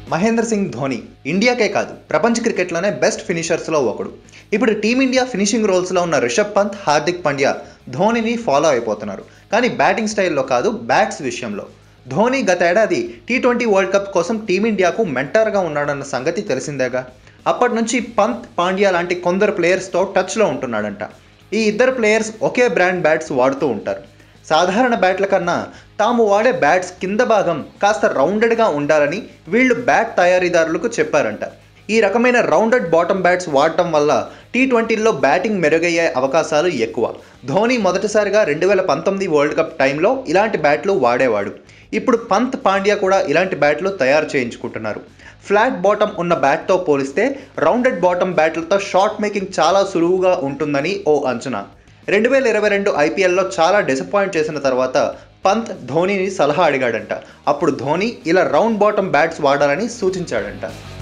మహేంద్ర సింగ్ ధోని ఇండియాకే కాదు ప్రపంచ క్రికెట్లోనే బెస్ట్ ఫినిషర్స్లో ఒకడు ఇప్పుడు టీమిండియా ఫినిషింగ్ రోల్స్లో ఉన్న రిషబ్ పంత్ హార్దిక్ పాండ్యా ధోనిని ఫాలో అయిపోతున్నారు కానీ బ్యాటింగ్ స్టైల్లో కాదు బ్యాట్స్ విషయంలో ధోని గత ఏడాది టీ ట్వంటీ వరల్డ్ కప్ కోసం టీమిండియాకు మెంటర్గా ఉన్నాడన్న సంగతి తెలిసిందేగా అప్పటి నుంచి పంత్ పాండ్యా లాంటి కొందరు ప్లేయర్స్తో టచ్లో ఉంటున్నాడంట ఈ ఇద్దరు ప్లేయర్స్ ఒకే బ్రాండ్ బ్యాట్స్ వాడుతూ ఉంటారు సాధారణ బ్యాట్ల కన్నా తాము వాడే బ్యాట్స్ కింద భాగం కాస్త రౌండెడ్గా ఉండాలని వీళ్ళు బ్యాట్ తయారీదారులకు చెప్పారంట ఈ రకమైన రౌండెడ్ బాటమ్ బ్యాట్స్ వాడటం వల్ల టీ ట్వంటీల్లో బ్యాటింగ్ మెరుగయ్యే అవకాశాలు ఎక్కువ ధోని మొదటిసారిగా రెండు వేల పంతొమ్మిది వరల్డ్ కప్ టైంలో ఇలాంటి బ్యాట్లు వాడేవాడు ఇప్పుడు పంత్ పాండ్యా కూడా ఇలాంటి బ్యాట్లు తయారు చేయించుకుంటున్నారు ఫ్లాట్ బాటమ్ ఉన్న బ్యాట్తో పోలిస్తే రౌండెడ్ బాటమ్ బ్యాట్లతో షాట్ మేకింగ్ చాలా సులువుగా ఉంటుందని ఓ అంచనా రెండు వేల ఇరవై రెండు ఐపీఎల్లో చాలా డిసప్పాయింట్ చేసిన తర్వాత పంత్ ధోనిని సలహా అడిగాడంట అప్పుడు ధోని ఇలా రౌండ్ బాటమ్ బ్యాట్స్ వాడాలని సూచించాడంట